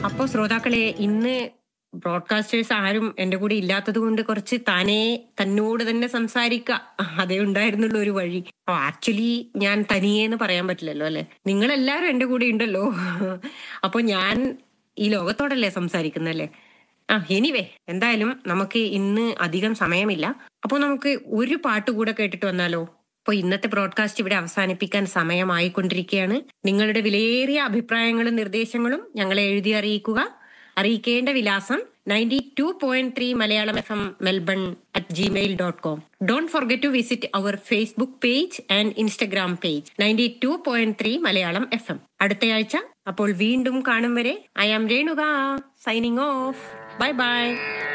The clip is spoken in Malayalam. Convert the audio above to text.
അപ്പോ ശ്രോതാക്കളെ ഇന്ന് ബ്രോഡ്കാസ്റ്റേഴ്സ് ആരും എന്റെ കൂടെ ഇല്ലാത്തത് കൊണ്ട് കുറച്ച് താനേ തന്നോട് തന്നെ സംസാരിക്കുക അതേ ഉണ്ടായിരുന്നുള്ളൂ ഒരു വഴി ഓ ആക്ച്വലി ഞാൻ തനിയേന്ന് പറയാൻ പറ്റില്ലല്ലോ അല്ലെ നിങ്ങൾ എല്ലാവരും എന്റെ കൂടെ ഉണ്ടല്ലോ അപ്പൊ ഞാൻ ഈ ലോകത്തോടല്ലേ സംസാരിക്കുന്നല്ലേ ആ എനിവേ എന്തായാലും നമുക്ക് ഇന്ന് അധികം സമയമില്ല അപ്പൊ നമുക്ക് ഒരു പാട്ട് കൂടെ കേട്ടിട്ട് വന്നാലോ അപ്പൊ ഇന്നത്തെ ബ്രോഡ്കാസ്റ്റ് ഇവിടെ അവസാനിപ്പിക്കാൻ സമയമായിക്കൊണ്ടിരിക്കുകയാണ് നിങ്ങളുടെ വിലയേറിയ അഭിപ്രായങ്ങളും നിർദ്ദേശങ്ങളും ഞങ്ങളെ എഴുതി അറിയിക്കുക അറിയിക്കേണ്ട വിലാസം ninety two point three Malayalam F M Melbourne at Gmail dot com don't forget to visit our Facebook page and Instagram page ninety two point three Malayalam F M അടുത്തയാഴ്ച അപ്പോൾ വീണ്ടും കാണും വരെ I am Renuka signing off bye by